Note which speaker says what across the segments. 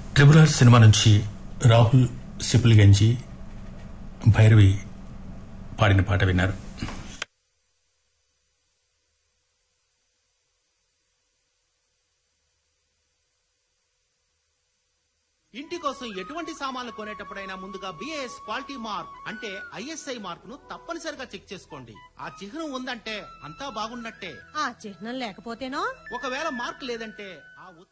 Speaker 1: triple R cinema నుంచి రాహుల్ సిపులిగంజి భైరవి పాడిన పాట విన్నారు
Speaker 2: ఇంటి కోసం ఎటువంటి సామాన్లు కొనేటప్పుడైనా ముందుగా బిఏఎస్ క్వాలిటీ మార్క్ అంటే ఐఎస్ఐ మార్క్ ను తప్పనిసరిగా చెక్ చేసుకోండి ఆ చిహ్నం ఉందంటే అంతా బాగున్నట్టే
Speaker 3: ఆ చిహ్నం లేకపోతేనో
Speaker 2: ఒకవేళ మార్క్ లేదంటే ఆ ఉత్పత్తి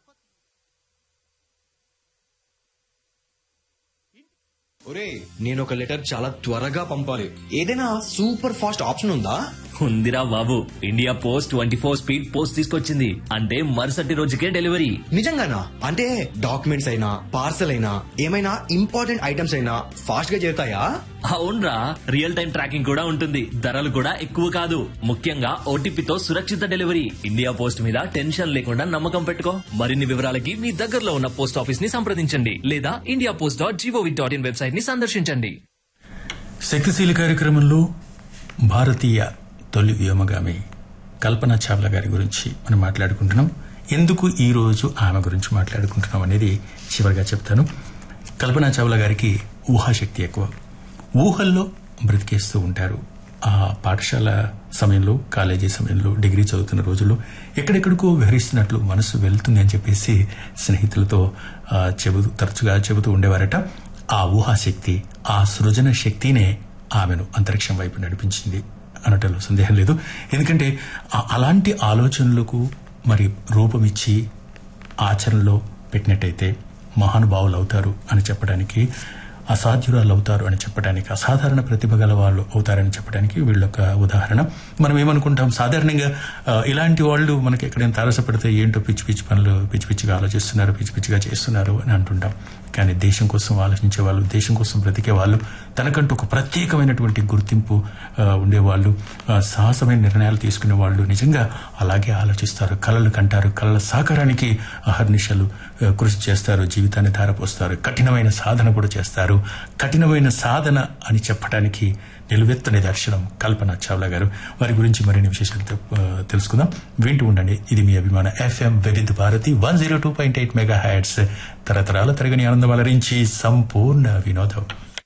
Speaker 4: ఒరే నేను ఒక లెటర్ చాలా త్వరగా పంపాలి ఏదైనా సూపర్ ఫాస్ట్ ఆప్షన్ ఉందా
Speaker 5: ఉందిరా బాబు India Post twenty four speed post తీసుకొచ్చింది అంటే మరుసటి రోజుకే డెలివరీ
Speaker 4: నిజంగానా అంటే డాక్యుమెంట్స్ అయినా పార్సల్ అయినా ఏమైనా ఇంపార్టెంట్ ఐటమ్స్ అయినా ఫాస్ట్ గా చేరుతాయా
Speaker 5: అవునరా రియల్ టైం ట్రాకింగ్ కూడా ఉంటుంది ధరలు కూడా ఎక్కువ కాదు ముఖ్యంగా ఓటీపీతో సురక్షిత డెలివరీ ఇండియా పోస్ట్ మీద టెన్షన్ లేకుండా నమ్మకం పెట్టుకో మరిన్ని వివరాలకి మీ దగ్గరలో ఉన్న పోస్ట్ ఆఫీస్ ని సంప్రదించండి లేదా India Post dot G O V dot in website ని సందర్శించండి
Speaker 1: శక్తిశీలి కార్యక్రమంలో భారతీయ తొలి వ్యోమగామి కల్పన చావ్లా గారి గురించి మనం మాట్లాడుకుంటున్నాం ఎందుకు ఈ రోజు ఆమె గురించి మాట్లాడుకుంటున్నాం అనేది చివరిగా చెప్తాను కల్పన చావ్లా గారికి ఊహాశక్తి ఎక్కువ ఊహల్లో బ్రతికేస్తూ ఉంటారు ఆ పాఠశాల సమయంలో కాలేజీ సమయంలో డిగ్రీ చదువుతున్న రోజుల్లో ఎక్కడెక్కడికో విహరిస్తున్నట్లు మనసు వెళ్తుంది అని చెప్పేసి స్నేహితులతో ఆ, చెబుతూ తరచుగా చెబుతూ ఉండేవారట ఆ ఊహాశక్తి ఆ సృజన శక్తినే ఆమెను అంతరిక్షం వైపు నడిపించింది అనటంలో సందేహం లేదు ఎందుకంటే ఆ- అలాంటి ఆలోచనలకు మరి రూపమిచ్చి ఆచరణలో పెట్టినట్టయితే మహానుభావులు అవుతారు అని చెప్పడానికి అసాధ్యురాలు అవుతారు అని చెప్పడానికి అసాధారణ ప్రతిభ గల వాళ్ళు అవుతారని చెప్పడానికి వీళ్ళొక ఉదాహరణ మనం ఏమనుకుంటాం సాధారణంగా ఆ, ఇలాంటి వాళ్ళు మనకి ఎక్కడైనా తారసపడితే ఏంటో పిచ్చి పిచ్చి పనులు పిచ్చి పిచ్చిగా ఆలోచిస్తున్నారు పిచ్చి పిచ్చిగా చేస్తున్నారు అని అంటుంటాం కానీ దేశం కోసం ఆలోచించే వాళ్ళు దేశం కోసం బ్రతికే వాళ్ళు తనకంటూ ఒక ప్రత్యేకమైనటువంటి గుర్తింపు ఆ, ఉండేవాళ్ళు ఆ, సాహసమైన నిర్ణయాలు తీసుకునే వాళ్ళు నిజంగా అలాగే ఆలోచిస్తారు కలలు కంటారు కళల సాకారానికి అహర్నిశలు ఆ, కృషి చేస్తారు జీవితాన్ని ధారపోస్తారు కఠినమైన సాధన కూడా చేస్తారు కఠినమైన సాధన అని చెప్పడానికి నిలువెత్తు నిదర్శనం కల్పన చావ్లా గారు వారి గురించి మరిన్ని విశేషాలు తె- ఆ, తెలుసుకుందాం వింటూ ఉండండి ఇది మీ అభిమాన FM Vividh Bharati one zero two point eight mega hits తరతరాల తరగని ఆనందం అలరించి సంపూర్ణ వినోదం